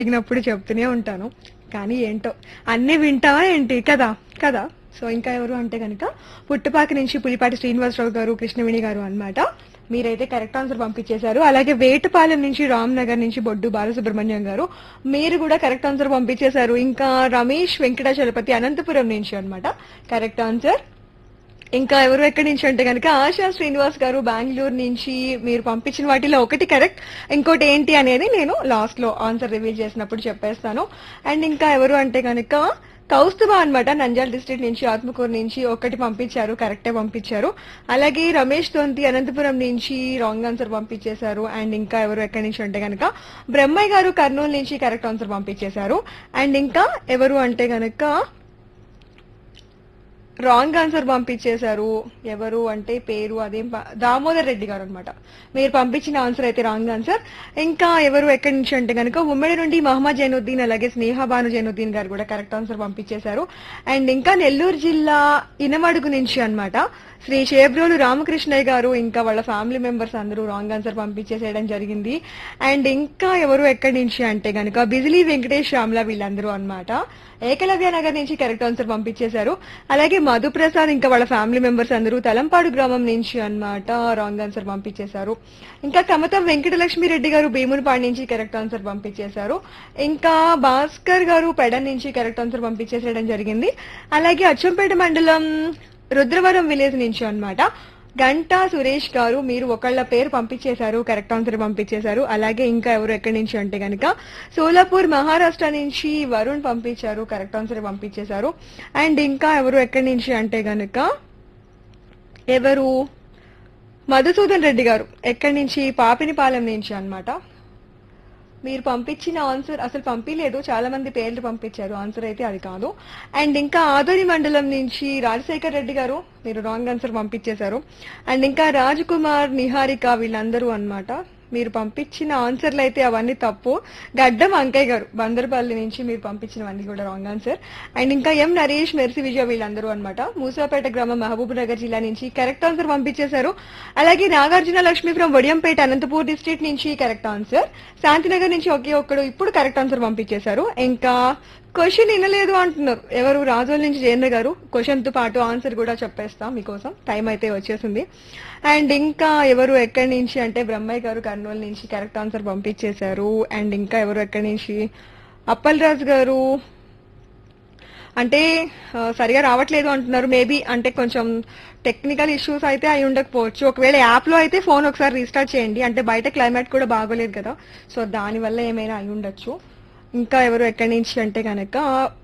అడిగినప్పుడు చెప్తూనే ఉంటాను కానీ ఏంటో అన్నీ వింటావా ఏంటి కదా కదా సో ఇంకా ఎవరు అంటే కనుక పుట్టుపాక నుంచి పులిపాటి శ్రీనివాసరావు గారు కృష్ణవేణి గారు అన్నమాట మీరైతే కరెక్ట్ ఆన్సర్ పంపించేశారు అలాగే వేటపాలెం నుంచి రామ్ నగర్ నుంచి బొడ్డు బాలసుబ్రహ్మణ్యం గారు మీరు కూడా కరెక్ట్ ఆన్సర్ పంపించేశారు ఇంకా రమేష్ వెంకటాచలపతి అనంతపురం నుంచి అన్నమాట కరెక్ట్ ఆన్సర్ ఇంకా ఎవరు ఎక్కడి నుంచి అంటే కనుక ఆశా శ్రీనివాస్ గారు బెంగళూరు నుంచి మీరు పంపించిన వాటిలో ఒకటి కరెక్ట్ ఇంకోటి ఏంటి అనేది నేను లాస్ట్ లో ఆన్సర్ రివీల్ చేసినప్పుడు చెప్పేస్తాను అండ్ ఇంకా ఎవరు అంటే కనుక కౌస్తుభ అన్నమాట నంద్యాల డిస్ట్రిక్ట్ నుంచి ఆత్మకూరు నుంచి ఒకటి పంపించారు కరెక్టే పంపించారు అలాగే రమేష్ తొంతి అనంతపురం నుంచి రాంగ్ ఆన్సర్ పంపించేశారు అండ్ ఇంకా ఎవరు ఎక్కడి నుంచి అంటే కనుక బ్రహ్మయ్య గారు కర్నూలు నుంచి కరెక్ట్ ఆన్సర్ పంపించేశారు అండ్ ఇంకా ఎవరు అంటే కనుక రాంగ్ ఆన్సర్ పంపించేశారు ఎవరు అంటే పేరు అదేం ప- దామోదర్ రెడ్డి గారు అనమాట మీరు పంపించిన ఆన్సర్ అయితే రాంగ్ ఆన్సర్ ఇంకా ఎవరు ఎక్కడి నుంచి అంటే కనుక ఉమ్మడి నుండి మహమ్మద్ జైనుద్దీన్ అలాగే స్నేహ భాను జైనుద్దీన్ గారు కూడా కరెక్ట్ ఆన్సర్ పంపించేశారు అండ్ ఇంకా నెల్లూరు జిల్లా ఇనమడుగు నుంచి అన్నమాట శ్రీ షేబ్రోలు రామకృష్ణయ్య గారు ఇంకా వాళ్ళ ఫ్యామిలీ మెంబర్స్ అందరూ రాంగ్ ఆన్సర్ పంపించేసేయడం జరిగింది అండ్ ఇంకా ఎవరు ఎక్కడి నుంచి అంటే గనుక బిజిలీ వెంకటేష్ శ్యామ్ల వీళ్ళందరూ అన్నమాట ఏకలవ్య నగర్ నుంచి కరెక్ట్ ఆన్సర్ పంపించేశారు అలాగే మధుప్రసాద్ ఇంకా వాళ్ళ ఫ్యామిలీ మెంబర్స్ అందరూ తలంపాడు గ్రామం నుంచి అన్నమాట రాంగ్ ఆన్సర్ పంపించేశారు ఇంకా కమతం వెంకటలక్ష్మి రెడ్డి గారు భీమునిపాడు నుంచి కరెక్ట్ ఆన్సర్ పంపించేశారు ఇంకా భాస్కర్ గారు పెడ నుంచి కరెక్ట్ ఆన్సర్ పంపించేసేయడం జరిగింది అలాగే అచ్చంపేట మండలం రుద్రవరం విలేజ్ నుంచి అన్నమాట గంటా సురేష్ గారు మీరు ఒకళ్ళ పేరు పంపించేశారు కరెక్ట్ ఆన్సర్ పంపించేశారు అలాగే ఇంకా ఎవరు ఎక్కడి నుంచి అంటే కనుక సోలాపూర్ మహారాష్ట్ర నుంచి వరుణ్ పంపించారు కరెక్ట్ ఆన్సర్ పంపించేశారు అండ్ ఇంకా ఎవరు ఎక్కడి నుంచి అంటే గనుక ఎవరు మధుసూదన్ రెడ్డి గారు ఎక్కడి నుంచి పాపినిపాలెం నుంచి అన్నమాట మీరు పంపించిన ఆన్సర్ అసలు పంపించలేదు చాలా మంది పేర్లు పంపించారు ఆన్సర్ అయితే అది కాదు అండ్ ఇంకా ఆదోని మండలం నుంచి రాజశేఖర్ రెడ్డి గారు మీరు రాంగ్ ఆన్సర్ పంపించేశారు అండ్ ఇంకా రాజ్ కుమార్ నిహారిక వీళ్ళందరూ అన్నమాట మీరు పంపించిన ఆన్సర్లు అయితే అవన్నీ తప్పు గడ్డం అంకయ్య గారు బందర్పల్లి నుంచి మీరు పంపించినవన్నీ కూడా రాంగ్ ఆన్సర్ అండ్ ఇంకా ఎం నరేష్ మెర్సి విజయ వీళ్ళందరూ అన్నమాట మూసాపేట గ్రామం మహబూబ్ నగర్ జిల్లా నుంచి కరెక్ట్ ఆన్సర్ పంపించేశారు అలాగే నాగార్జున లక్ష్మి ఫ్రం వడియంపేట అనంతపూర్ డిస్ట్రిక్ట్ నుంచి కరెక్ట్ ఆన్సర్ శాంతినగర్ నుంచి ఒకే ఒక్కడు ఇప్పుడు కరెక్ట్ ఆన్సర్ పంపించేశారు ఇంకా క్వశ్చన్ వినలేదు అంటున్నారు ఎవరు రాజోల్ నుంచి జయేంద్ర గారు క్వశ్చన్ తో పాటు ఆన్సర్ కూడా చెప్పేస్తాం మీకోసం టైం అయితే వచ్చేసింది అండ్ ఇంకా ఎవరు ఎక్కడి నుంచి అంటే బ్రహ్మయ్య గారు కర్నూలు నుంచి కరెక్ట్ ఆన్సర్ పంపించేశారు అండ్ ఇంకా ఎవరు ఎక్కడి నుంచి అప్పల్ రాజు గారు అంటే ఆ, సరిగా రావట్లేదు అంటున్నారు మేబీ అంటే కొంచెం టెక్నికల్ ఇష్యూస్ అయితే అయి ఉండకపోవచ్చు ఒకవేళ యాప్ లో అయితే ఫోన్ ఒకసారి రీస్టార్ట్ చేయండి అంటే బయట క్లైమేట్ కూడా బాగోలేదు కదా సో దాని వల్ల ఏమైనా అయి ఉండొచ్చు ఇంకా ఎవరు ఎక్కడి నుంచి అంటే కనుక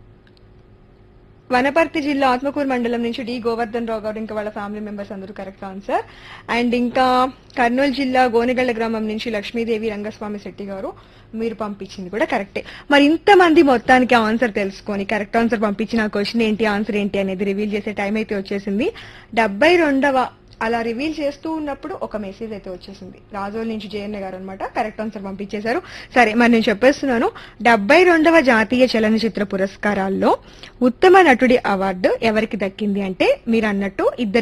వనపర్తి జిల్లా ఆత్మకూరు మండలం నుంచి డి గోవర్ధన్ రావు గారు ఇంకా వాళ్ళ ఫ్యామిలీ మెంబర్స్ అందరూ కరెక్ట్ ఆన్సర్ అండ్ ఇంకా కర్నూలు జిల్లా గోనెగళ్ల గ్రామం నుంచి లక్ష్మీదేవి రంగస్వామి శెట్టి గారు మీరు పంపించింది కూడా కరెక్టే మరి ఇంతమంది మొత్తానికి ఆన్సర్ తెలుసుకొని కరెక్ట్ ఆన్సర్ పంపించిన క్వశ్చన్ ఏంటి ఆన్సర్ ఏంటి అనేది రివీల్ చేసే టైం అయితే వచ్చేసింది డెబ్బై రెండవ అలా రివీల్ చేస్తూ ఉన్నప్పుడు ఒక మెసేజ్ అయితే వచ్చేసింది రాజోల్ నుంచి జయన్న గారు అనమాట కరెక్ట్ ఆన్సర్ పంపించేశారు సరే మరి నేను చెప్పేస్తున్నాను డెబ్బై రెండవ జాతీయ చలనచిత్ర పురస్కారాల్లో ఉత్తమ నటుడి అవార్డు ఎవరికి దక్కింది అంటే మీరు అన్నట్టు ఇద్దరు